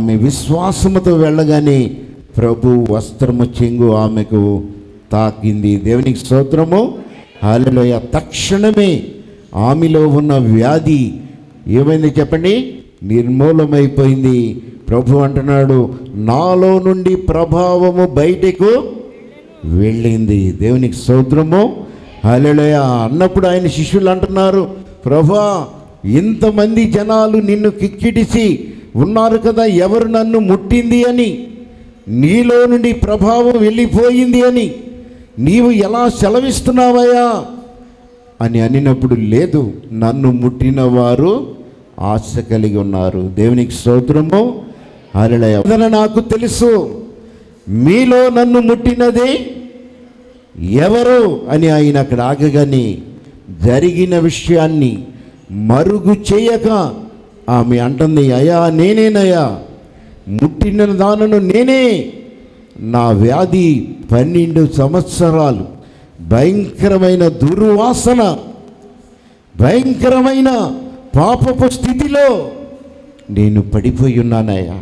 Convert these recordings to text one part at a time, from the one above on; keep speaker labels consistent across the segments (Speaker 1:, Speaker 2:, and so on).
Speaker 1: ఆమె విశ్వాసముతో వెళ్ళగానే ప్రభు వస్త్రము చెంగు ఆమెకు తాకింది దేవునికి స్తోత్రము హాలలోయ తక్షణమే ఆమెలో ఉన్న వ్యాధి ఏమైంది చెప్పండి నిర్మూలమైపోయింది ప్రభు అంటున్నాడు నాలో నుండి ప్రభావము బయటకు వెళ్ళింది దేవునికి స్తోత్రము హల్లెలూయా అన్నప్పుడు ఆయన శిష్యులు అంటున్నారు ప్రభా ఇంతమంది జనాలు నిన్ను కిక్కిడిసి ఉన్నారు కదా ఎవరు నన్ను ముట్టింది అని నీలో నుండి ప్రభావం వెళ్ళిపోయింది అని నీవు ఎలా సెలవిస్తున్నావయ్యా అని అనినప్పుడు లేదు నన్ను ముట్టిన వారు ఆశ కలిగి ఉన్నారు దేవునికి స్తోత్రము హల్లెలూయా వదన నాకు తెలుసు మీలో నన్ను ముట్టినది ఎవరు అని ఆయన అక్కడ ఆగగానే జరిగిన విషయాన్ని మరుగు చేయక ఆమె అంటుంది అయ్యా నేనేనయ్యా ముట్టిన దానను నేనే నా వ్యాధి పన్నెండు సంవత్సరాలు భయంకరమైన దుర్వాసన భయంకరమైన పాపపు స్థితిలో నేను పడిపోయి ఉన్నానయ్యా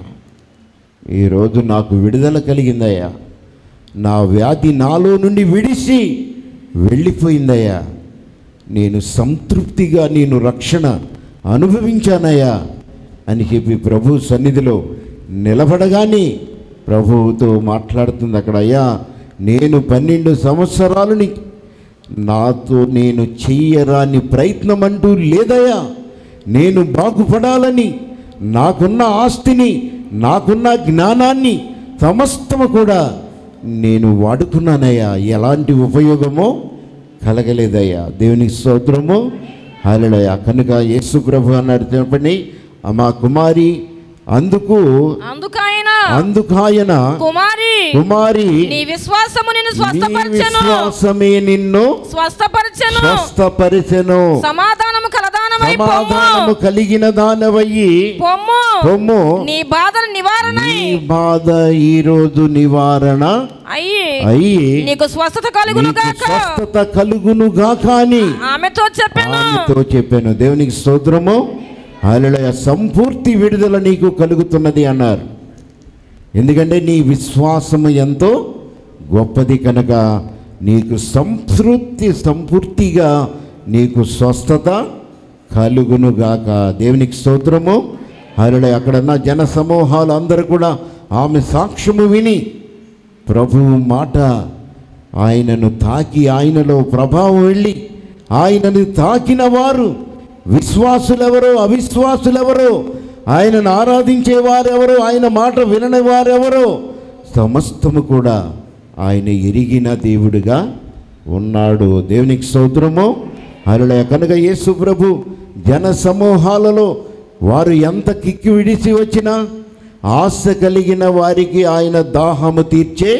Speaker 1: ఈరోజు నాకు విడుదల కలిగిందయ్యా నా వ్యాధి నాలో నుండి విడిసి వెళ్ళిపోయిందయ్యా నేను సంతృప్తిగా నేను రక్షణ అనుభవించానయ్యా అని చెప్పి ప్రభు సన్నిధిలో నిలబడగానే ప్రభువుతో మాట్లాడుతుంది అక్కడ అయ్యా నేను పన్నెండు సంవత్సరాలని నాతో నేను చెయ్యరాని ప్రయత్నం అంటూ లేదయ్యా నేను బాగుపడాలని నాకున్న ఆస్తిని నాకున్న జ్ఞానాన్ని సమస్తము కూడా నేను వాడుకున్నానయ్యా ఎలాంటి ఉపయోగమో కలగలేదయ్యా దేవునికి స్తోత్రము హల్లెలూయ కనుక యేసు ప్రభు అన్నాడు చెప్పండి అమ్మా కుమారి అందుకు
Speaker 2: అందుకైన
Speaker 1: అందుకాయన
Speaker 2: కుమారి
Speaker 1: కుమారి
Speaker 2: నీ విశ్వాసము నిన్ను
Speaker 1: నీ
Speaker 2: స్వస్థపరచెను
Speaker 1: విశ్వాసమే నిన్ను
Speaker 2: స్వస్థపరచెను
Speaker 1: స్వస్థపరిచెను
Speaker 2: సమాధానము కలదానమై
Speaker 1: సమాధానము
Speaker 2: పొమ్ము
Speaker 1: కలిగిన దానవయ్యి
Speaker 2: పొమ్ము
Speaker 1: పొమ్ము
Speaker 2: నీ బాధల నివారణ
Speaker 1: నీ బాధ ఈ రోజు నివారణ
Speaker 2: అయ్యి
Speaker 1: అయ్యి
Speaker 2: నీకు స్వస్థత కలుగును
Speaker 1: నీకు
Speaker 2: గాక
Speaker 1: స్వస్థత కలుగును గాక అని
Speaker 2: ఆమెతో చెప్పాను
Speaker 1: ఆమెతో చెప్పాను దేవునికి స్తోత్రము హల్లెలూయా సంపూర్తి విడుదల నీకు కలుగుతున్నది అన్నారు ఎందుకంటే నీ విశ్వాసము ఎంతో గొప్పది కనుక నీకు సంతృప్తి సంపూర్తిగా నీకు స్వస్థత కలుగునుగాక దేవునికి స్తోత్రము హరుడే అక్కడున్న జన సమూహాలు అందరూ కూడా ఆమె సాక్ష్యము విని ప్రభువు మాట ఆయనను తాకి ఆయనలో ప్రభావం వెళ్ళి ఆయనను తాకిన వారు విశ్వాసులెవరో అవిశ్వాసులెవరో ఆయనను ఆరాధించే వారెవరో ఆయన మాట వినని వారెవరో సమస్తము కూడా ఆయన ఎరిగిన దేవుడిగా ఉన్నాడు దేవునికి స్తోత్రము అలా కనుక యేసు ప్రభు జన సమూహాలలో వారు ఎంత కిక్కి విడిచి వచ్చినా ఆశ కలిగిన వారికి ఆయన దాహము తీర్చే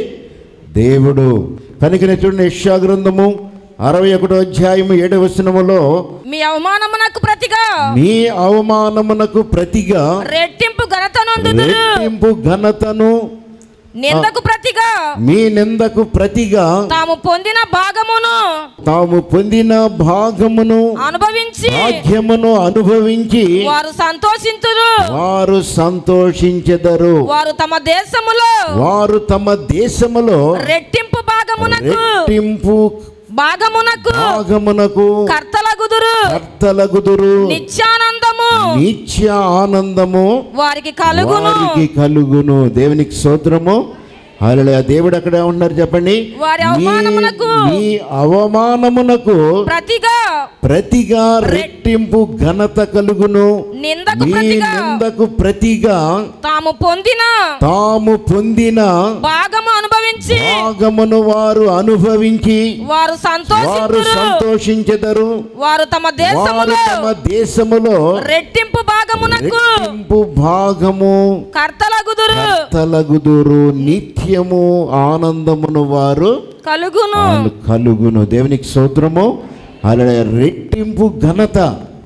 Speaker 1: దేవుడు కనుక చూడండి యెషయా గ్రంథము అరవై ఒకటో అధ్యాయము ఏడవ వచనములో
Speaker 2: మీ అవమానమునకు ప్రతిగా
Speaker 1: మీ అవమానమునకు ప్రతిగా
Speaker 2: రెట్టింపు ఘనత నొందుదురు
Speaker 1: రెట్టింపు ఘనతను
Speaker 2: నిందకు ప్రతిగా
Speaker 1: మీ నిందకు ప్రతిగా
Speaker 2: తాము పొందిన భాగమును
Speaker 1: తాము పొందిన భాగమును
Speaker 2: అనుభవించి
Speaker 1: భాగ్యమును అనుభవించి
Speaker 2: వారు సంతోషింతురు
Speaker 1: వారు సంతోషించెదరు
Speaker 2: వారు తమ దేశములో
Speaker 1: వారు తమ దేశములో
Speaker 2: రెట్టింపు భాగమునకు
Speaker 1: రెట్టింపు
Speaker 2: భాగమునకు
Speaker 1: భాగమునకు
Speaker 2: కర్తలగుదురు
Speaker 1: కర్తలగుదురు
Speaker 2: నిత్యానందము
Speaker 1: నిత్య ఆనందము
Speaker 2: వారికి కలుగును
Speaker 1: వారికి కలుగును దేవునికి స్తోత్రము హల్లెలూయా దేవుడు అక్కడ ఉన్నారు చెప్పండి
Speaker 2: వారి
Speaker 1: మీ-
Speaker 2: అవమానమునకు
Speaker 1: మీ అవమానమునకు
Speaker 2: ప్రతిగా
Speaker 1: ప్రతిగా రెట్టింపు ఘనత కలుగును
Speaker 2: నిందకు
Speaker 1: మీ
Speaker 2: ప్రతిగా
Speaker 1: నిందకు ప్రతిగా
Speaker 2: తాము పొందిన
Speaker 1: తాము పొందిన
Speaker 2: భాగము అనుభవించి
Speaker 1: భాగమును వారు అనుభవించి
Speaker 2: వారు
Speaker 1: వారు
Speaker 2: సంతోషింతురు
Speaker 1: సంతోషించెదరు
Speaker 2: వారు తమ
Speaker 1: వారు
Speaker 2: దేశములో
Speaker 1: తమ దేశములో
Speaker 2: రెట్టింపు భాగమునకు
Speaker 1: రెట్టింపు భాగము
Speaker 2: కర్తలగుదురు
Speaker 1: తలగుదురు నిత్యము ఆనందమును వారు
Speaker 2: కలుగును
Speaker 1: వాళ్ళు కలుగును దేవునికి స్తోత్రము అలా రెట్టింపు ఘనత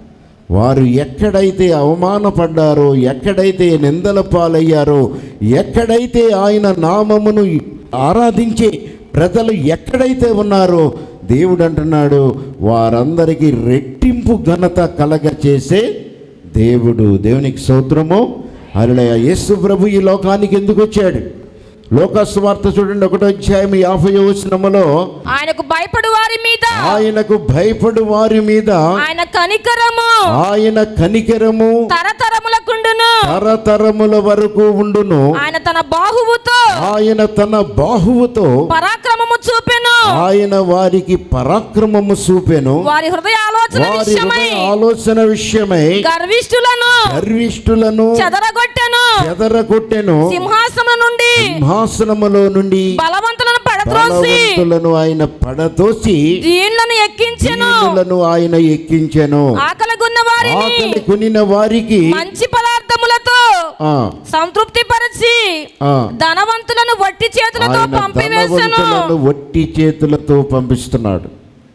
Speaker 1: వారు ఎక్కడైతే అవమానపడ్డారో ఎక్కడైతే నిందల పాలయ్యారో ఎక్కడైతే ఆయన నామమును ఆరాధించే ప్రజలు ఎక్కడైతే ఉన్నారో దేవుడు అంటున్నాడు వారందరికీ రెట్టింపు ఘనత కలగ చేసే దేవుడు దేవునికి స్తోత్రము హల్లెలూయా యేసు ప్రభు ఈ లోకానికి ఎందుకు వచ్చాడు లోకస్వార్త చూడండి ఒకటో అధ్యాయం యాభై వచనములో
Speaker 2: ఆయనకు భయపడు వారి మీద
Speaker 1: ఆయనకు భయపడు వారి మీద
Speaker 2: ఆయన కనికరము
Speaker 1: ఆయన కనికరము
Speaker 2: తరతరములకుండును
Speaker 1: తరతరముల వరకు ఉండును
Speaker 2: ఆయన తన బాహువుతో
Speaker 1: ఆయన తన బాహువుతో
Speaker 2: పరాక్రమము చూపెను
Speaker 1: ఆయన వారికి పరాక్రమము చూపెను
Speaker 2: వారి హృదయ ఆలోచన
Speaker 1: వారి
Speaker 2: విషయమై
Speaker 1: హృదయ ఆలోచన విషయమై
Speaker 2: గర్విష్ఠులను
Speaker 1: గర్విష్ఠులను
Speaker 2: చెదరగొట్టెను
Speaker 1: చెదరగొట్టెను
Speaker 2: సింహాసనం నుండి
Speaker 1: సింహాసనములో నుండి
Speaker 2: బలవంతులను పడత్రోసి
Speaker 1: బలవంతులను ఆయన పడతోసి
Speaker 2: దీనులను ఎక్కించెను
Speaker 1: దీనులను ఆయన ఎక్కించెను
Speaker 2: ఆకలిగొన్న వారిని
Speaker 1: ఆకలి కొనిన వారికి
Speaker 2: మంచి పదార్థములతో
Speaker 1: ఆ
Speaker 2: సంతృప్తి పరిచి
Speaker 1: ఆ
Speaker 2: ధనవంతులను వట్టి చేతులతో
Speaker 1: ఆయన
Speaker 2: పంపివేశను
Speaker 1: ధనవంతులను వట్టి చేతులతో పంపిస్తున్నాడు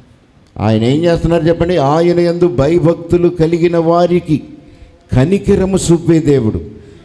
Speaker 1: ఆయన ఏం చేస్తున్నారు చెప్పండి ఆయన యందు భయభక్తులు కలిగిన వారికి కనికిరము చూపే దేవుడు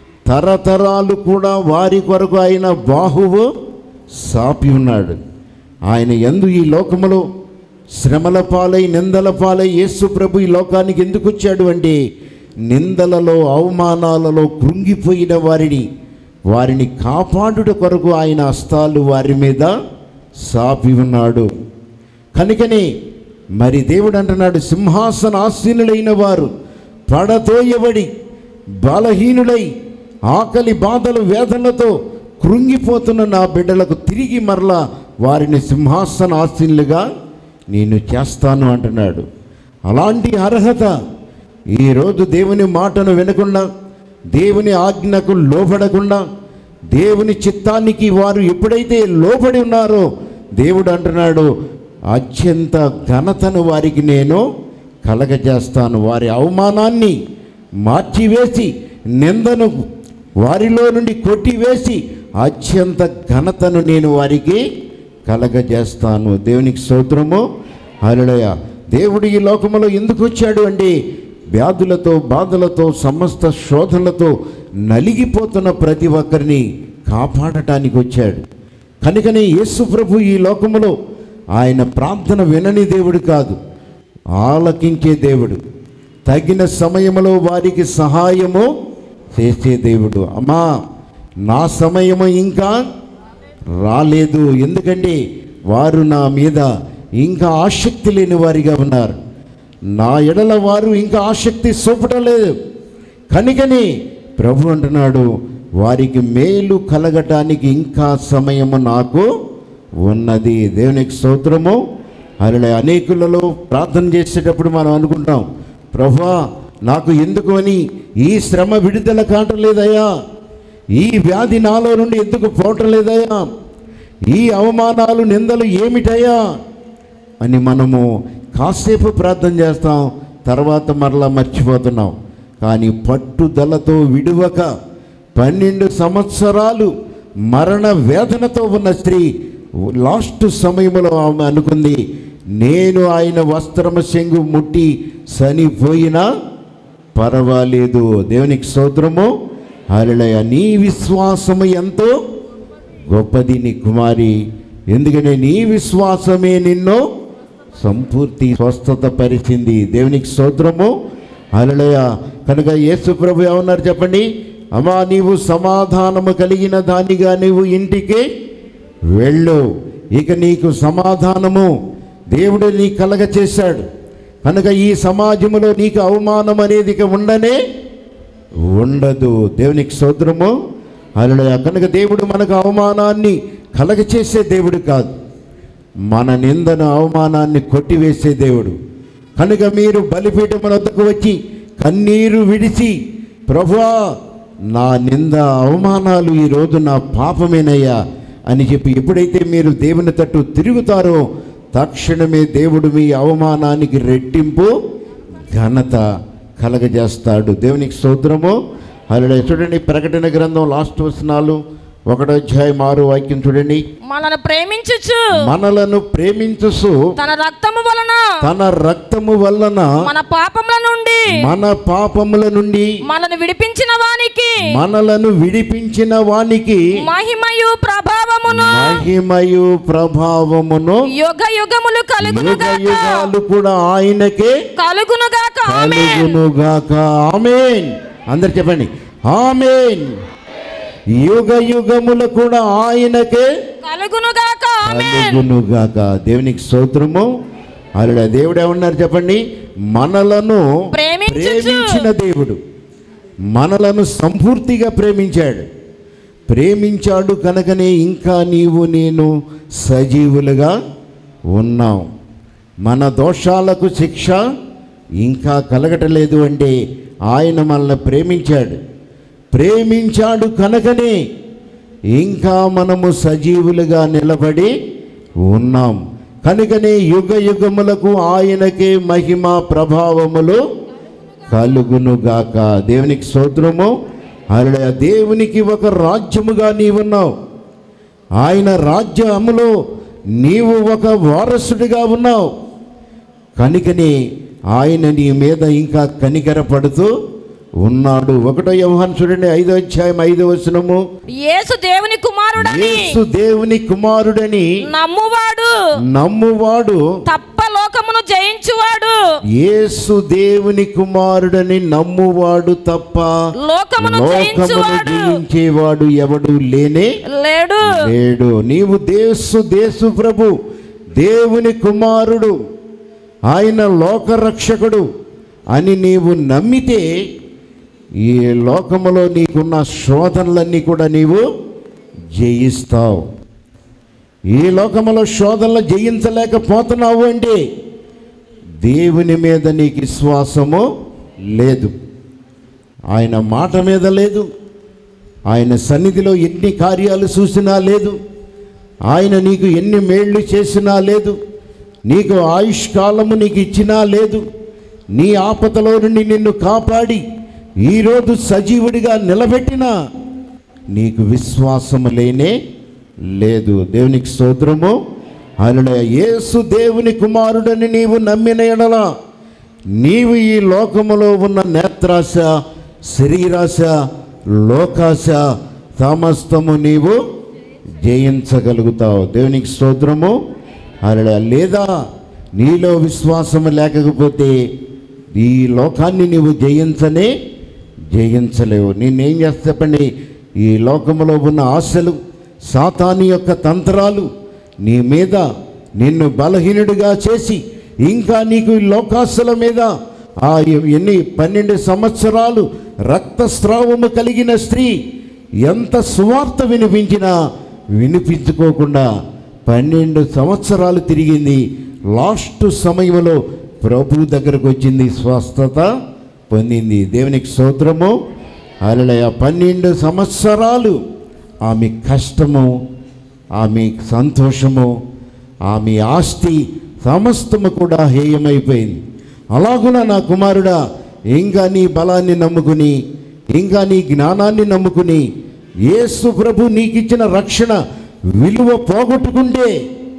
Speaker 1: తరతరాలు కూడా వారి కొరకు ఆయన బాహువు సాపి ఉన్నాడు ఆయన ఎందు ఈ లోకములో శ్రమల పాలై నిందల పాలై యేసు ప్రభు ఈ లోకానికి ఎందుకు వచ్చాడు అంటే నిందలలో అవమానాలలో కృంగిపోయిన వారిని వారిని కాపాడుట కొరకు ఆయన హస్తాలు వారి మీద సాపి ఉన్నాడు కనుకనే మరి దేవుడు అంటున్నాడు సింహాసనాసీనులైన వారు పడతోయబడి బలహీనులై ఆకలి బాధలు వేదనలతో కృంగిపోతున్న నా బిడ్డలకు తిరిగి మరలా వారిని సింహాసనాసీనులుగా నేను చేస్తాను అంటున్నాడు అలాంటి అర్హత ఈరోజు దేవుని మాటను వినకుండా దేవుని ఆజ్ఞకు లోబడకుండా దేవుని చిత్తానికి వారు ఎప్పుడైతే లోబడి ఉన్నారో దేవుడు అంటున్నాడు అత్యంత ఘనతను వారికి నేను కలగజేస్తాను వారి అవమానాన్ని మార్చివేసి నిందను వారిలో నుండి కొట్టివేసి అత్యంత ఘనతను నేను వారికి కలగజేస్తాను దేవునికి స్తోత్రము హల్లెలూయా దేవుడు ఈ లోకములో ఎందుకు వచ్చాడు అంటే వ్యాధులతో బాధలతో సమస్త శోధనలతో నలిగిపోతున్న ప్రతి ఒక్కరిని కాపాడటానికి వచ్చాడు కనుకనే యేసు ప్రభు ఈ లోకములో ఆయన ప్రార్థన వినని దేవుడు కాదు ఆలకించే దేవుడు తగిన సమయంలో వారికి సహాయము చేసే దేవుడు అమ్మా నా సమయము ఇంకా రాలేదు ఎందుకంటే వారు నా మీద ఇంకా ఆసక్తి లేని వారిగా ఉన్నారు నా ఎడల వారు ఇంకా ఆసక్తి చూపటం లేదు కనుకని ప్రభు అంటున్నాడు వారికి మేలు కలగటానికి ఇంకా సమయము నాకు ఉన్నది దేవునికి స్తోత్రము అలా అనేకులలో ప్రార్థన చేసేటప్పుడు మనం అనుకుంటాం ప్రభా నాకు ఎందుకు అని ఈ శ్రమ విడుదల కావటం లేదయ్యా ఈ వ్యాధి నాలో నుండి ఎందుకు పోవటం లేదయ్యా ఈ అవమానాలు నిందలు ఏమిటయ్యా అని మనము కాసేపు ప్రార్థన చేస్తాం తర్వాత మరలా మర్చిపోతున్నాం కానీ పట్టుదలతో విడువక పన్నెండు సంవత్సరాలు మరణ వేదనతో ఉన్న స్త్రీ లాస్ట్ సమయంలో ఆమె అనుకుంది నేను ఆయన వస్త్రము శంగు ముట్టి చనిపోయినా పర్వాలేదు దేవునికి స్తోత్రము హల్లెలూయ నీ విశ్వాసము ఎంతో గొప్పది నీ కుమారి ఎందుకంటే నీ విశ్వాసమే నిన్ను సంపూర్తి స్వస్థత పరిచింది దేవునికి స్తోత్రము హల్లెలూయ కనుక యేసు ప్రభు ఏమన్నారు చెప్పండి అమ్మా నీవు సమాధానము కలిగిన దానిగా నీవు ఇంటికి వెళ్ళు ఇక నీకు సమాధానము దేవుడు నీ కలగ చేశాడు కనుక ఈ సమాజంలో నీకు అవమానం అనేది ఇక ఉండనే ఉండదు దేవునికి స్తోత్రము అలా కనుక దేవుడు మనకు అవమానాన్ని కలగచేసే దేవుడు కాదు మన నిందను అవమానాన్ని కొట్టివేసే దేవుడు కనుక మీరు బలిపీఠం వద్దకు వచ్చి కన్నీరు విడిచి ప్రభువా నా నింద అవమానాలు ఈరోజు నా పాపమేనయ్యా అని చెప్పి ఎప్పుడైతే మీరు దేవుని తట్టు తిరుగుతారో తక్షణమే దేవుడు మీ అవమానానికి రెట్టింపు ఘనత కలగజేస్తాడు దేవునికి స్తోత్రము అలా చూడండి ప్రకటన గ్రంథం లాస్ట్ వచనాలు ఒకటో అధ్యాయం ఆరు వాక్యం చూడండి
Speaker 2: మనల్ని ప్రేమించుచు
Speaker 1: మనలను ప్రేమించుసు
Speaker 2: తన రక్తము వలన
Speaker 1: తన రక్తము వలన
Speaker 2: మన పాపముల నుండి
Speaker 1: మన పాపముల నుండి
Speaker 2: మనల్ని విడిపించిన వానికి
Speaker 1: మనలను విడిపించిన వానికి
Speaker 2: మహిమయు ప్రభావమును
Speaker 1: మహిమయు ప్రభావమును
Speaker 2: యుగ యుగములు
Speaker 1: యుగ
Speaker 2: కలుగునుగాక
Speaker 1: యుగాలు కూడా ఆయనకే
Speaker 2: కలుగునుగాక ఆమె
Speaker 1: కలుగునుగాక ఆమేన్ అందరు చెప్పండి ఆమెన్ యుగ యుగములు కూడా ఆయనకే
Speaker 2: కలుగునుగాక ఆమేన్
Speaker 1: కలుగునుగాక దేవునికి స్తోత్రము అలా దేవుడు ఏమన్నారు చెప్పండి మనలను
Speaker 2: ప్రేమించుచు.
Speaker 1: ప్రేమించిన దేవుడు మనలను సంపూర్తిగా ప్రేమించాడు ప్రేమించాడు కనుకనే ఇంకా నీవు నేను సజీవులుగా ఉన్నాం మన దోషాలకు శిక్ష ఇంకా కలగటలేదు అంటే ఆయన మనల్ని ప్రేమించాడు ప్రేమించాడు కనుకనే ఇంకా మనము సజీవులుగా నిలబడి ఉన్నాం కనుకనే యుగ యుగములకు ఆయనకే మహిమ ప్రభావములు కలుగునుగాక దేవునికి స్తోత్రము అలా దేవునికి ఒక రాజ్యముగా నీవున్నావు ఆయన రాజ్యములో నీవు ఒక వారసుడిగా ఉన్నావు కనుకనే ఆయన నీ మీద ఇంకా కనికరపడుతూ ఉన్నాడు ఒకటో వ్యవహారం చూడండి ఐదో అధ్యాయం ఐదో వచనము
Speaker 2: యేసు దేవుని కుమారుడని
Speaker 1: యేసు దేవుని కుమారుడని
Speaker 2: నమ్మువాడు
Speaker 1: నమ్మువాడు
Speaker 2: తప్ప లోకమును జయించువాడు
Speaker 1: యేసు దేవుని కుమారుడని నమ్మువాడు తప్ప
Speaker 2: లోకమును
Speaker 1: లోకమును
Speaker 2: జయించువాడు
Speaker 1: జయించేవాడు ఎవడు లేనే
Speaker 2: లేడు
Speaker 1: లేడు నీవు దేశు దేశు ప్రభు దేవుని కుమారుడు ఆయన లోకరక్షకుడు అని నీవు నమ్మితే ఈ లోకములో నీకున్న శోధనలన్నీ కూడా నీవు జయిస్తావు ఈ లోకములో శోధనలు జయించలేకపోతున్నావు అంటే దేవుని మీద నీకు విశ్వాసము లేదు ఆయన మాట మీద లేదు ఆయన సన్నిధిలో ఎన్ని కార్యాలు చూసినా లేదు ఆయన నీకు ఎన్ని మేళ్ళు చేసినా లేదు నీకు ఆయుష్కాలము నీకు ఇచ్చినా లేదు నీ ఆపదలో నుండి నిన్ను కాపాడి ఈరోజు సజీవుడిగా నిలబెట్టినా నీకు విశ్వాసము లేనే లేదు దేవునికి స్తోత్రము ఆయన యేసు దేవుని కుమారుడని నీవు నమ్మిన ఎడల నీవు ఈ లోకములో ఉన్న నేత్రాశ శరీరాశ లోకాశ సమస్తము నీవు జయించగలుగుతావు దేవునికి స్తోత్రము అలా లేదా నీలో విశ్వాసము లేకపోతే ఈ లోకాన్ని నీవు జయించనే జయించలేవు నేనేం చేస్తా చెప్పండి ఈ లోకములో ఉన్న ఆశలు సాతాని యొక్క తంత్రాలు నీ మీద నిన్ను బలహీనుడిగా చేసి ఇంకా నీకు ఈ లోకాశల మీద ఆ ఎన్ని పన్నెండు సంవత్సరాలు రక్తస్రావము కలిగిన స్త్రీ ఎంత సువార్త వినిపించినా వినిపించుకోకుండా పన్నెండు సంవత్సరాలు తిరిగింది లాస్ట్ సమయంలో ప్రభు దగ్గరకు వచ్చింది స్వస్థత పొందింది దేవునికి స్తోత్రము అలలయ పన్నెండు సంవత్సరాలు ఆమె కష్టము ఆమె సంతోషము ఆమె ఆస్తి సమస్తము కూడా హేయమైపోయింది అలాగున నా కుమారుడా ఇంకా నీ బలాన్ని నమ్ముకుని ఇంకా నీ జ్ఞానాన్ని నమ్ముకుని యేసు ప్రభు నీకిచ్చిన రక్షణ విలువ పోగొట్టుకుంటే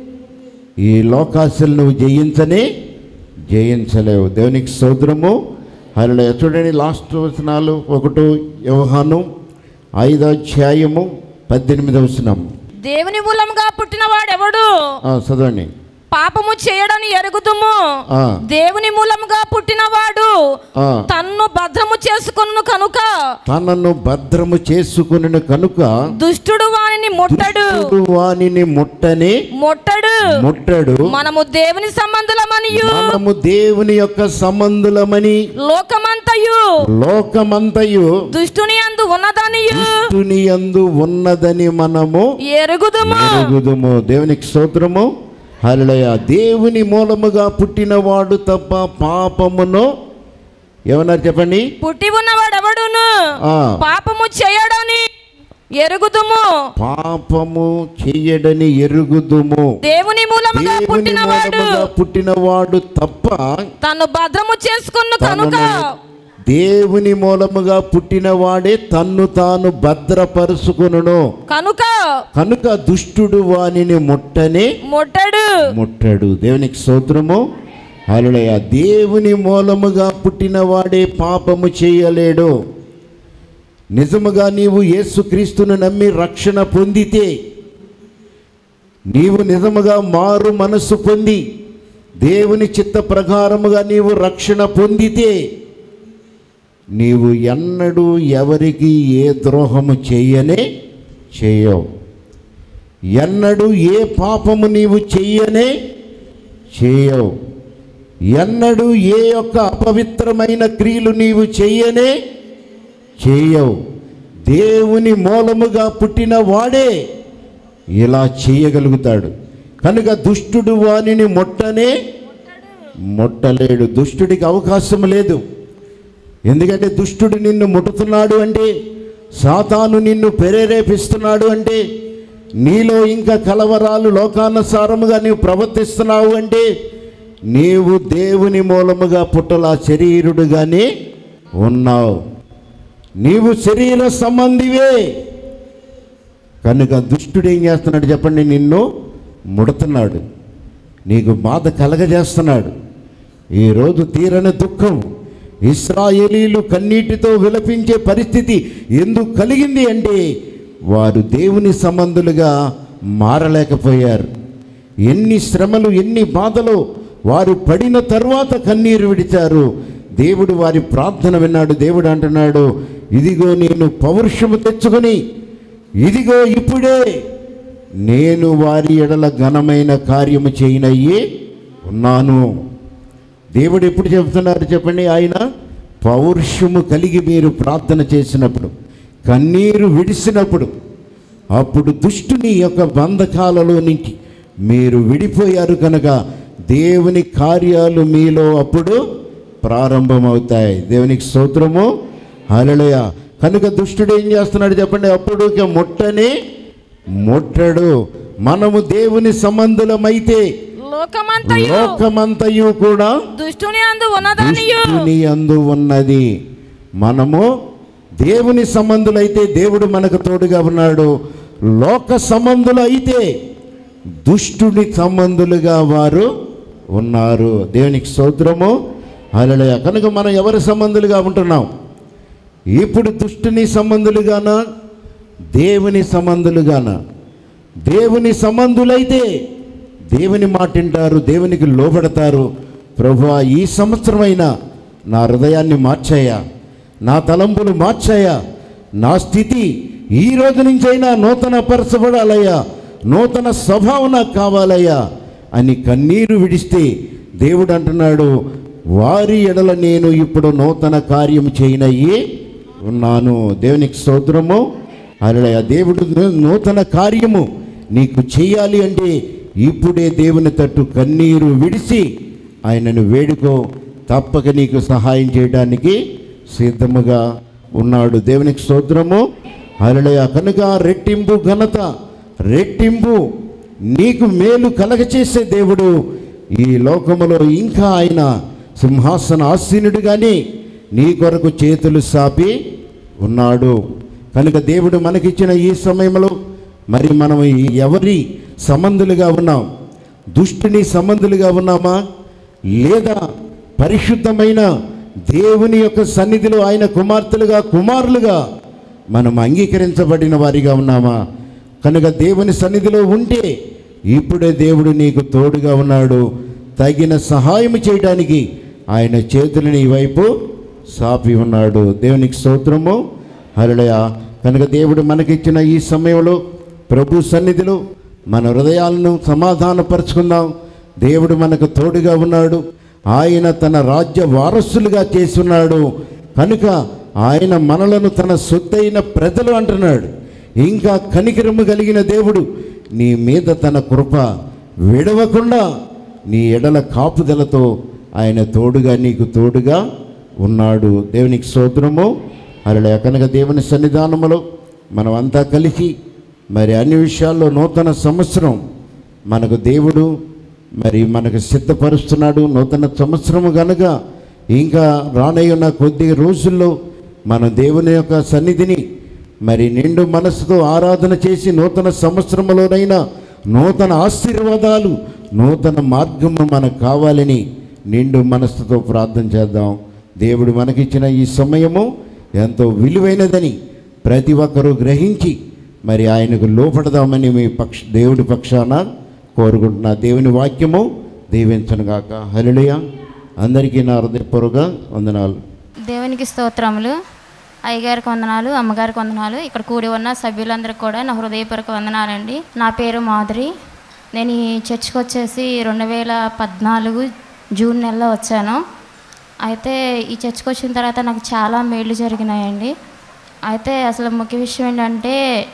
Speaker 1: ఈ లోకాశలు నువ్వు జయించనే జయించలేవు దేవునికి సోదరము హలో చూడండి లాస్ట్ వచనాలు ఒకటో వ్యవహానం ఐదో అధ్యాయము పద్దెనిమిది వచనం
Speaker 2: దేవుని మూలంగా పుట్టిన వాడెవడు
Speaker 1: ఆ, చదవండి
Speaker 2: పాపము చేయడని ఎరుగుదుము
Speaker 1: ఆ.
Speaker 2: దేవుని మూలముగా పుట్టినవాడు
Speaker 1: ఆ,
Speaker 2: తన్ను భద్రము చేసుకొను కనుక
Speaker 1: తనను భద్రము చేసుకుని కనుక
Speaker 2: దుష్టుడు వానిని ముట్టడు
Speaker 1: దుష్టుడు వానిని ముట్టని
Speaker 2: ముట్టడు
Speaker 1: ముట్టడు
Speaker 2: మనము దేవుని సంబంధులమనియు
Speaker 1: మనము దేవుని యొక్క సంబంధులమని
Speaker 2: లోకమంతయు
Speaker 1: లోకమంతయు
Speaker 2: దుష్టుని అందు ఉన్నదనియు
Speaker 1: దుష్టుని యందు ఉన్నదని మనము
Speaker 2: ఎరుగుదుము
Speaker 1: ఎరుగుదుము దేవునికి స్తోత్రము హల్లెలూయా దేవుని మూలముగా పుట్టినవాడు తప్ప పాపమును ఏమన్నారు చెప్పండి
Speaker 2: పుట్టి ఉన్నవాడెవడును
Speaker 1: ఆ.
Speaker 2: పాపము చేయడని ఎరుగుదుము
Speaker 1: పాపము చెయ్యడని ఎరుగుదుము
Speaker 2: దేవుని మూలముగా
Speaker 1: దేవుని
Speaker 2: పుట్టినవాడు
Speaker 1: మూలముగా పుట్టినవాడు తప్ప
Speaker 2: తను భద్రము చేసుకున్న కనుక
Speaker 1: తనను దేవుని మూలముగా పుట్టినవాడే తన్ను తాను భద్రపరుచుకును
Speaker 2: కనుక
Speaker 1: కనుక దుష్టుడు వానిని ముట్టనే
Speaker 2: ముట్టడు
Speaker 1: ముట్టడు దేవునికి స్తోత్రము హల్లెలూయా దేవుని మూలముగా పుట్టినవాడే పాపము చేయలేడు నిజముగా నీవు యేసుక్రీస్తును నమ్మి రక్షణ పొందితే నీవు నిజముగా మారు మనస్సు పొంది దేవుని చిత్త ప్రకారముగా నీవు రక్షణ పొందితే నీవు ఎన్నడూ ఎవరికి ఏ ద్రోహము చేయనే చేయవు ఎన్నడూ ఏ పాపము నీవు చెయ్యనే చేయవు ఎన్నడూ ఏ యొక్క అపవిత్రమైన క్రియలు నీవు చెయ్యనే చేయవు దేవుని మూలముగా పుట్టిన వాడే ఇలా చేయగలుగుతాడు కనుక దుష్టుడు వానిని మొట్టనే మొట్టలేడు దుష్టుడికి అవకాశం లేదు ఎందుకంటే దుష్టుడు నిన్ను ముట్టుతున్నాడు అంటే సాతాను నిన్ను ప్రేరేపిస్తున్నాడు అంటే నీలో ఇంకా కలవరాలు లోకానుసారముగా నీవు ప్రవర్తిస్తున్నావు అంటే నీవు దేవుని మూలముగా పుట్టలా శరీరుడుగానే ఉన్నావు నీవు శరీర సంబంధివే కనుక దుష్టుడు ఏం చేస్తున్నాడు చెప్పండి నిన్ను ముడుతున్నాడు నీకు బాధ కలగజేస్తున్నాడు ఈరోజు తీరని దుఃఖం ఇస్రాయేలీలు కన్నీటితో విలపించే పరిస్థితి ఎందుకు కలిగింది అంటే వారు దేవుని సంబంధులుగా మారలేకపోయారు ఎన్ని శ్రమలు ఎన్ని బాధలు వారు పడిన తరువాత కన్నీరు విడిచారు దేవుడు వారి ప్రార్థన విన్నాడు దేవుడు అంటున్నాడు ఇదిగో నేను పౌరుషము తెచ్చుకొని ఇదిగో ఇప్పుడే నేను వారి ఎడల ఘనమైన కార్యము చేయనయ్యి ఉన్నాను దేవుడు ఎప్పుడు చెబుతున్నారు చెప్పండి ఆయన పౌరుషము కలిగి మీరు ప్రార్థన చేసినప్పుడు కన్నీరు విడిసినప్పుడు అప్పుడు దుష్టుని యొక్క బంధకాలలో నుంచి మీరు విడిపోయారు కనుక దేవుని కార్యాలు మీలో అప్పుడు ప్రారంభమవుతాయి దేవునికి స్తోత్రము హల్లెలూయ కనుక దుష్టుడు ఏం చేస్తున్నాడు చెప్పండి అప్పుడు ఇక ముట్టని ముట్టడు మనము దేవుని సంబంధులమైతే
Speaker 2: లోకమంతయు
Speaker 1: లోకమంతయు కూడా
Speaker 2: దుష్టుని అందు ఉన్నదానియు
Speaker 1: దుష్టుని అందు ఉన్నది మనము దేవుని సంబంధులైతే దేవుడు మనకు తోడుగా ఉన్నాడు లోక సంబంధులు అయితే దుష్టుని సంబంధులుగా వారు ఉన్నారు దేవునికి స్తోత్రము అలలయ కనుక మనం ఎవరి సంబంధులుగా ఉంటున్నాం ఇప్పుడు దుష్టుని సంబంధులుగానా దేవుని సంబంధులుగానా దేవుని సంబంధులైతే దేవుని మాట వింటారు దేవునికి లోబడతారు ప్రభు ఈ సంవత్సరమైనా నా హృదయాన్ని మార్చాయా నా తలంపులు మార్చాయా నా స్థితి ఈ రోజు నుంచైనా నూతన పరచబడాలయ్యా నూతన స్వభావం నాకు కావాలయ్యా అని కన్నీరు విడిస్తే దేవుడు అంటున్నాడు వారి ఎడల నేను ఇప్పుడు నూతన కార్యం చేయనయ్యి ఉన్నాను దేవునికి స్తోత్రము అలడయ దేవుడు నూ- నూతన కార్యము నీకు చేయాలి అంటే ఇప్పుడే దేవుని తట్టు కన్నీరు విడిచి ఆయనను వేడుకో తప్పక నీకు సహాయం చేయడానికి సిద్ధముగా ఉన్నాడు దేవునికి స్తోత్రము అలడయ కనుక రెట్టింపు ఘనత రెట్టింపు నీకు మేలు కలగచేసే దేవుడు ఈ లోకములో ఇంకా ఆయన సింహాసన ఆసీనుడిగానే నీ కొరకు చేతులు సాపి ఉన్నాడు కనుక దేవుడు మనకిచ్చిన ఈ సమయంలో మరి మనం ఈ ఎవరి సంబంధులుగా ఉన్నాం దుష్టుని సంబంధులుగా ఉన్నామా లేదా పరిశుద్ధమైన దేవుని యొక్క సన్నిధిలో ఆయన కుమార్తెలుగా కుమారులుగా మనం అంగీకరించబడిన వారిగా ఉన్నామా కనుక దేవుని సన్నిధిలో ఉంటే ఇప్పుడే దేవుడు నీకు తోడుగా ఉన్నాడు తగిన సహాయం చేయడానికి ఆయన చేతులు నీ వైపు సాపి ఉన్నాడు దేవునికి స్తోత్రము హరుడయ కనుక దేవుడు మనకిచ్చిన ఈ సమయంలో ప్రభు సన్నిధిలో మన హృదయాలను సమాధానపరుచుకుందాం దేవుడు మనకు తోడుగా ఉన్నాడు ఆయన తన రాజ్య వారసులుగా చేస్తున్నాడు కనుక ఆయన మనలను తన సొత్తైన ప్రజలు అంటున్నాడు ఇంకా కనికరము కలిగిన దేవుడు నీ మీద తన కృప విడవకుండా నీ ఎడల కాపుదలతో ఆయన తోడుగా నీకు తోడుగా ఉన్నాడు దేవునికి స్తోత్రము అలా కనుక దేవుని సన్నిధానములో మనం అంతా కలిసి మరి అన్ని విషయాల్లో నూతన సంవత్సరం మనకు దేవుడు మరి మనకు సిద్ధపరుస్తున్నాడు నూతన సంవత్సరము కనుక ఇంకా రానయ్యున్న కొద్ది రోజుల్లో మన దేవుని యొక్క సన్నిధిని మరి నిండు మనసుతో ఆరాధన చేసి నూతన సంవత్సరంలోనైనా నూతన ఆశీర్వాదాలు నూతన మార్గము మనకు కావాలని నిండు మనసుతో ప్రార్థన చేద్దాం దేవుడు మనకిచ్చిన ఈ సమయము ఎంతో విలువైనదని ప్రతి ఒక్కరూ గ్రహించి మరి ఆయనకు లోపడదామని మీ పక్ష దేవుడి పక్షాన కోరుకుంటున్నా దేవుని వాక్యము దీవించనుగాక హరిళయ అందరికీ నా హృదయపూర్వక వందనాలు
Speaker 3: దేవునికి స్తోత్రములు అయ్యగారికి వందనాలు అమ్మగారికి వందనాలు ఇక్కడ కూడి ఉన్న సభ్యులందరికీ కూడా నా హృదయపూర్వక వందనాలండి నా పేరు మాధురి నేను ఈ చర్చ్కి వచ్చేసి రెండు వేల పద్నాలుగు జూన్ నెలలో వచ్చాను అయితే ఈ చర్చ్కి వచ్చిన తర్వాత నాకు చాలా మేళ్ళు జరిగినాయండి అయితే అసలు ముఖ్య విషయం ఏంటంటే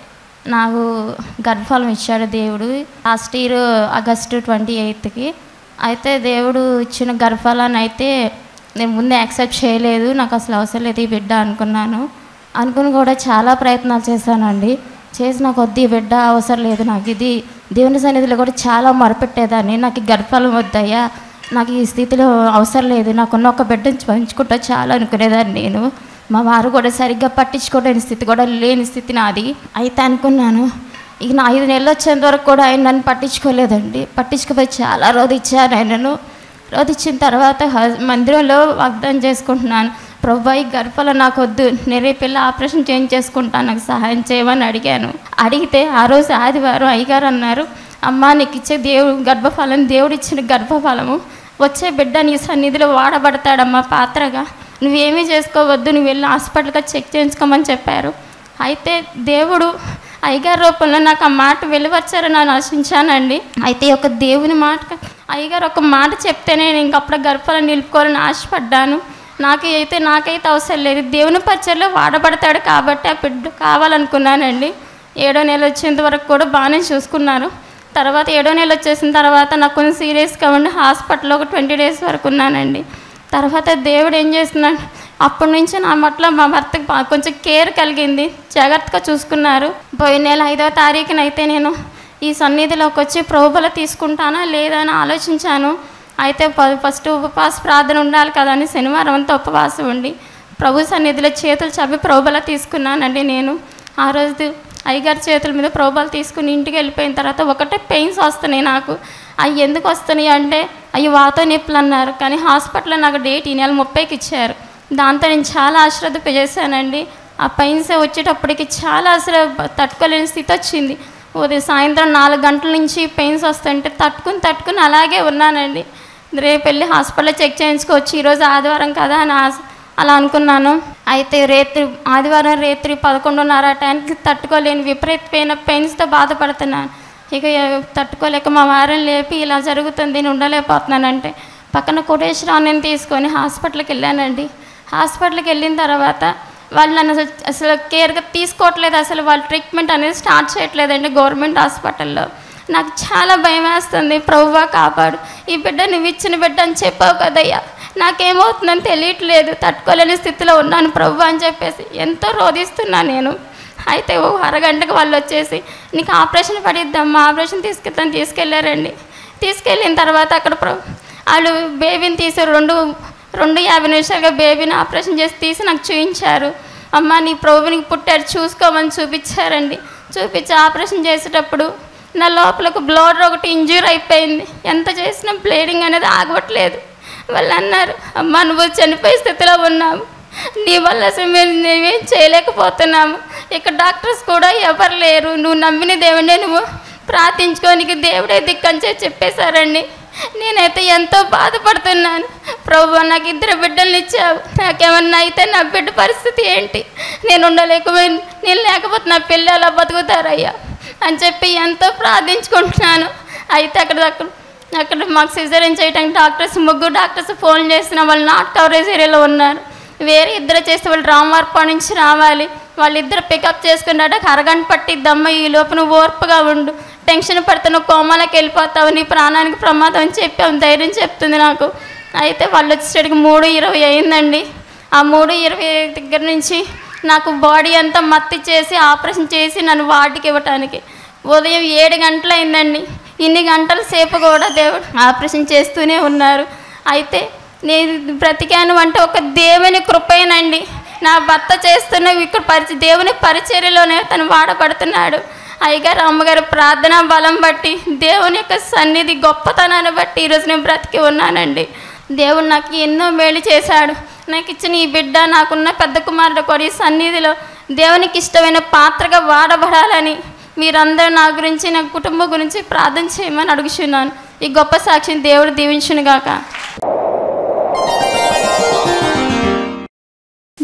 Speaker 3: నాకు గర్భఫలం ఇచ్చాడు దేవుడు లాస్ట్ ఇయర్ ఆగస్టు ట్వంటీ ఎయిత్కి అయితే దేవుడు ఇచ్చిన గర్భఫలాన్ని అయితే నేను ముందే యాక్సెప్ట్ చేయలేదు నాకు అసలు అవసరం లేదు ఈ బిడ్డ అనుకున్నాను అనుకుని కూడా చాలా ప్రయత్నాలు చేశానండి చేసి నాకు వద్దు ఈ బిడ్డ అవసరం లేదు నాకు ఇది దేవుని సన్నిధిలో కూడా చాలా మొరపెట్టేదాన్ని నాకు ఈ గర్భఫలం వద్దయ్యా నాకు ఈ స్థితిలో అవసరం లేదు నాకున్న ఒక బిడ్డను పంచుకుంటా చాలా అనుకునేదాన్ని నేను మా వారు కూడా సరిగ్గా పట్టించుకోలేని స్థితి కూడా లేని స్థితి నాది అయితే అనుకున్నాను ఇక నా ఐదు నెలలు వచ్చేంత వరకు కూడా ఆయన నన్ను పట్టించుకోలేదండి పట్టించుకుపోయి చాలా రోజు ఇచ్చాను ఆయనను రోజు ఇచ్చిన తర్వాత హ- మందిరంలో వాగ్దానం చేసుకుంటున్నాను ప్రభా ఈ గర్భలో నాకు వద్దు నేనే పిల్ల ఆపరేషన్ చేంజ్ చేసుకుంటాను నాకు సహాయం చేయమని అడిగాను అడిగితే ఆ రోజు ఆదివారం అయ్యగారు అన్నారు అమ్మా నీకు ఇచ్చే దేవుడు గర్భఫలం దేవుడు ఇచ్చిన గర్భఫలము వచ్చే బిడ్డ నీ సన్నిధిలో వాడబడతాడమ్మా పాత్రగా నువ్వేమీ చేసుకోవద్దు నువ్వు వెళ్ళి హాస్పిటల్గా చెక్ చేయించుకోమని చెప్పారు అయితే దేవుడు అయ్యగారి రూపంలో నాకు ఆ మాట వెలువచ్చారని నేను ఆశించానండి అయితే ఒక దేవుని మాట అయ్యగారు ఒక మాట చెప్తేనే నేను ఇంకప్పుడు గర్భాలను నిలుపుకోవాలని ఆశపడ్డాను నాకు అయితే నాకైతే అవసరం లేదు దేవుని పరిచయలో వాడబడతాడు కాబట్టి ఆ బిడ్డ కావాలనుకున్నానండి ఏడో నెల వచ్చేంత వరకు కూడా బాగానే చూసుకున్నారు తర్వాత ఏడో నెల వచ్చేసిన తర్వాత నాకు కొంచెం సీరియస్గా ఉండి హాస్పిటల్లో ఒక ట్వంటీ డేస్ వరకు ఉన్నానండి తర్వాత దేవుడు ఏం చేస్తున్నాడు అప్పటి నుంచి నా పట్ల మా భర్తకి బా- కొంచెం కేర్ కలిగింది జాగ్రత్తగా చూసుకున్నారు పోయిన నెల ఐదవ తారీఖున అయితే నేను ఈ సన్నిధిలోకి వచ్చి ప్రభుబల తీసుకుంటానా లేదా అని ఆలోచించాను అయితే ప- ఫస్ట్ ఉపవాస ప్రార్థన ఉండాలి కదా అని శనివారం అంతా ఉపవాసం ఉండి ప్రభు సన్నిధిలో చేతులు చప్పి ప్రభుబల తీసుకున్నానండి నేను ఆ రోజు అయ్యగారి చేతుల మీద ప్రోబాలు తీసుకుని ఇంటికి వెళ్ళిపోయిన తర్వాత ఒకటే పెయిన్స్ వస్తున్నాయి నాకు అవి ఎందుకు వస్తున్నాయి అంటే అవి వాతో నొప్పులు అన్నారు కానీ హాస్పిటల్లో నాకు డేట్ ఈ నెల ముప్పైకి ఇచ్చారు దాంతో నేను చాలా అశ్రద్ధ చేశానండి ఆ పెయిన్స్ వచ్చేటప్పటికి చాలా అసలు తట్టుకోలేని స్థితి వచ్చింది ఉదయం సాయంత్రం నాలుగు గంటల నుంచి పెయిన్స్ వస్తుంటే తట్టుకుని తట్టుకుని అలాగే ఉన్నానండి రేపు వెళ్ళి హాస్పిటల్లో చెక్ చేయించుకోవచ్చు ఈరోజు ఆదివారం కదా అని ఆశ అలా అనుకున్నాను అయితే రేత్రి ఆదివారం రేత్రి పదకొండున్నర ఆ టైంకి తట్టుకోలేని విపరీతమైన పెయిన్స్తో బాధపడుతున్నాను ఇక ఎ- తట్టుకోలేక మా వారిని లేపి ఇలా జరుగుతుంది నేను ఉండలేకపోతున్నానంటే పక్కన కోటేశ్వరావుని తీసుకొని హాస్పిటల్కి వెళ్ళానండి హాస్పిటల్కి వెళ్ళిన తర్వాత వాళ్ళు నన్ను అసలు అసలు కేర్గా తీసుకోవట్లేదు అసలు వాళ్ళు ట్రీట్మెంట్ అనేది స్టార్ట్ చేయట్లేదండి గవర్నమెంట్ హాస్పిటల్లో నాకు చాలా భయం వేస్తుంది ప్రభువా కాపాడు ఈ బిడ్డ నువ్వు ఇచ్చిన బిడ్డ అని చెప్పావు కదయ్యా నాకేమవుతుందని తెలియట్లేదు తట్టుకోలేని స్థితిలో ఉన్నాను ప్రభు అని చెప్పేసి ఎంతో రోధిస్తున్నా నేను అయితే ఓ అరగంటకు వాళ్ళు వచ్చేసి నీకు ఆపరేషన్ పడిద్దామా ఆపరేషన్ తీసుకెళ్తాను తీసుకెళ్ళారండి తీసుకెళ్ళిన తర్వాత అక్కడ ప్ర- వాళ్ళు బేబీని తీసి రెండు రెండు యాభై నిమిషాలుగా బేబీని ఆపరేషన్ చేసి తీసి నాకు చూపించారు అమ్మ నీ ప్రభునికి పుట్టాడు చూసుకోమని చూపించారండి చూపించి ఆపరేషన్ చేసేటప్పుడు నా లోపలకు బ్లడ్ ఒకటి ఇంజ్యూర్ అయిపోయింది ఎంత చేసినా బ్లీడింగ్ అనేది ఆగవట్లేదు వాళ్ళు అన్నారు అమ్మ నువ్వు చనిపోయే స్థితిలో ఉన్నావు నీ వల్ల అసలు మేము మేమేం చేయలేకపోతున్నాము ఇక్కడ డాక్టర్స్ కూడా ఎవరు లేరు నువ్వు నమ్మిన దేవుడే నువ్వు ప్రార్థించుకోనికి దేవుడే దిక్కని చెప్పి చెప్పేశారండి నేనైతే ఎంతో బాధపడుతున్నాను ప్రభు నాకు ఇద్దరు బిడ్డల్ని ఇచ్చావు నాకేమన్నా అయితే నా బిడ్డ పరిస్థితి ఏంటి నేను ఉండలేకపోయి నేను లేకపోతే నా పిల్లలు ఎలా బతుకుతారయ్యా అని చెప్పి ఎంతో ప్రార్థించుకుంటున్నాను అయితే అక్కడ అక్కడ అక్కడ మాకు సిజరీన్ చేయడానికి డాక్టర్స్ ముగ్గురు డాక్టర్స్ ఫోన్ చేసిన వాళ్ళు నాట్ కవరేజ్ ఏరియాలో ఉన్నారు వేరే ఇద్దరు చేస్తే వాళ్ళు రామవార్ప నుంచి రావాలి వాళ్ళిద్దరు పికప్ చేసుకున్నాక అరగంట పట్టిద్దమ్మ ఈ లోపు నువ్వు ఓర్పుగా ఉండు టెన్షన్ పడితే నువ్వు కోమాలకు వెళ్ళిపోతావు నీ ప్రాణానికి ప్రమాదం అని చెప్పి ఆమె ధైర్యం చెప్తుంది నాకు అయితే వాళ్ళు వచ్చేసరికి మూడు ఇరవై అయిందండి ఆ మూడు ఇరవై దగ్గర నుంచి నాకు బాడీ అంతా మత్తి చేసి ఆపరేషన్ చేసి నన్ను వాటికి ఇవ్వటానికి ఉదయం ఏడు గంటలు అయిందండి ఇన్ని గంటల సేపు కూడా దేవుడు ఆపరేషన్ చేస్తూనే ఉన్నారు అయితే నేను బ్రతికాను అంటే ఒక దేవుని కృపేనండి నా భర్త చేస్తున్న ఇక్కడ పరిచ దేవుని పరిచర్యలోనే తను వాడబడుతున్నాడు అయ్యగారు అమ్మగారు ప్రార్థనా బలం బట్టి దేవుని యొక్క సన్నిధి గొప్పతనాన్ని బట్టి ఈరోజు నేను బ్రతికి ఉన్నానండి దేవుడు నాకు ఎన్నో మేలు చేశాడు నాకు ఇచ్చిన ఈ బిడ్డ నాకున్న పెద్ద కుమారుడు కూడా ఈ సన్నిధిలో దేవునికి ఇష్టమైన పాత్రగా వాడబడాలని మీరందరూ నా గురించి నా కుటుంబం గురించి ప్రార్థన చేయమని అడుగుచున్నాను ఈ గొప్ప సాక్షిని దేవుడు దీవించునుగాక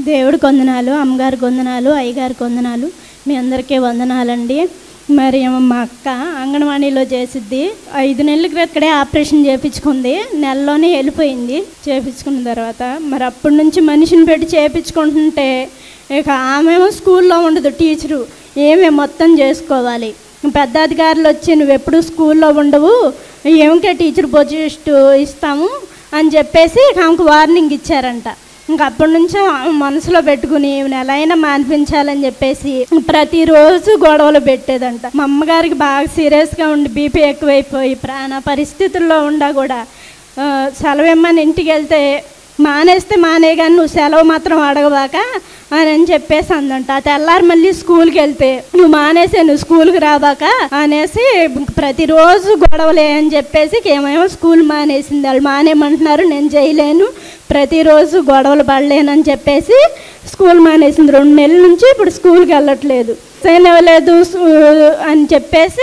Speaker 4: దేవుడికి వందనాలు అమ్మగారికి వందనాలు అయ్యగారికి వందనాలు మీ అందరికీ వందనాలండి మరి ఏమో మా అక్క అంగన్వాడీలో చేసిద్ది ఐదు నెలల క్రితడే ఆపరేషన్ చేయించుకుంది నెలలోనే వెళ్ళిపోయింది చేయించుకున్న తర్వాత మరి అప్పటి నుంచి మనిషిని పెట్టి చేయించుకుంటుంటే ఇక ఆమెమో స్కూల్లో ఉండదు టీచరు ఏమే మొత్తం చేసుకోవాలి పెద్ద అధికారులు వచ్చి నువ్వు ఎప్పుడు స్కూల్లో ఉండవు ఏమికే టీచర్ పోస్ట్ ఇస్తాము అని చెప్పేసి ఆమెకు వార్నింగ్ ఇచ్చారంట ఇంక అప్పటి నుంచి ఆమె మనసులో పెట్టుకుని ఈమెను ఎలా అయినా మాన్పించాలని చెప్పేసి ప్రతిరోజు గొడవలు పెట్టేదంట మా అమ్మగారికి బాగా సీరియస్గా ఉండి బీపీ ఎక్కువైపోయి ప్రాణ పరిస్థితుల్లో ఉండా కూడా ఆ, సెలవు ఇమ్మని ఇంటికి వెళ్తే మానేస్తే మానే కానీ నువ్వు సెలవు మాత్రం అడగబాక అని అని చెప్పేసి అందంట ఆ తెల్లారి మళ్ళీ స్కూల్కి వెళ్తే నువ్వు మానేసే నువ్వు స్కూల్కి రాబాక అనేసి ప్రతిరోజు గొడవలే అని చెప్పేసి ఏమేమో స్కూల్ మానేసింది వాళ్ళు మానేయమంటున్నారు నేను చేయలేను ప్రతిరోజు గొడవలు పడలేనని చెప్పేసి స్కూల్ మానేసింది రెండు నెలల నుంచి ఇప్పుడు స్కూల్కి వెళ్ళట్లేదు చేయలేదు అని చెప్పేసి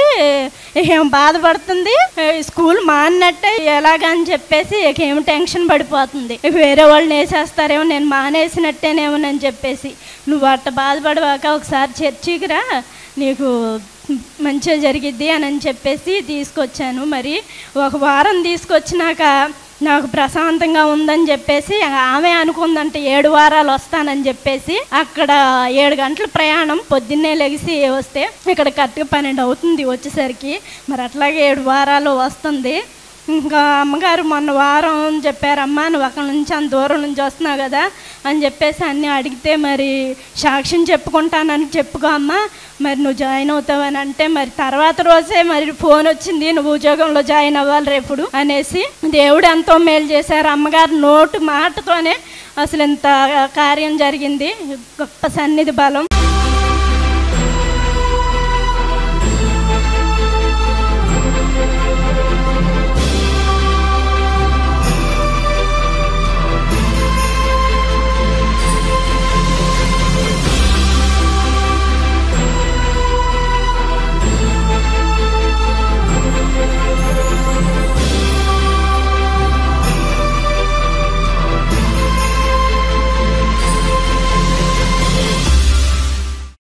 Speaker 4: ఏం బాధపడుతుంది ఏ, స్కూల్ మానినట్టే ఎలాగని చెప్పేసి ఇక ఏం టెన్షన్ పడిపోతుంది ఇక వేరే వాళ్ళని వేసేస్తారేమో నేను మానేసినట్టేనేమోనని చెప్పేసి నువ్వు అట్ట బాధపడవాక ఒకసారి చర్చికి రా నీకు మంచిగా జరిగిద్ది అని అని చెప్పేసి తీసుకొచ్చాను మరి ఒక వారం తీసుకొచ్చినాక నాకు ప్రశాంతంగా ఉందని చెప్పేసి ఆమె అనుకుందంటే ఏడు వారాలు వస్తానని చెప్పేసి అక్కడ ఏడు గంటల ప్రయాణం పొద్దున్నే లెగిసి వస్తే ఇక్కడ కరెక్ట్గా పన్నెండు అవుతుంది వచ్చేసరికి మరి అట్లాగే ఏడు వారాలు వస్తుంది ఇంకా అమ్మగారు మొన్న వారం చెప్పారమ్మా నువ్వు అక్కడ నుంచి అంత దూరం నుంచి వస్తున్నావు కదా అని చెప్పేసి అన్నీ అడిగితే మరి సాక్ష్యం చెప్పుకుంటానని చెప్పుకో అమ్మా మరి నువ్వు జాయిన్ అవుతావని అంటే మరి తర్వాత రోజే మరి ఫోన్ వచ్చింది నువ్వు ఉద్యోగంలో జాయిన్ అవ్వాలి రేపుడు అనేసి దేవుడు ఎంతో మేలు చేశారు అమ్మగారు నోటు మాటతోనే అసలు ఇంత కార్యం జరిగింది గొప్ప సన్నిధి బలం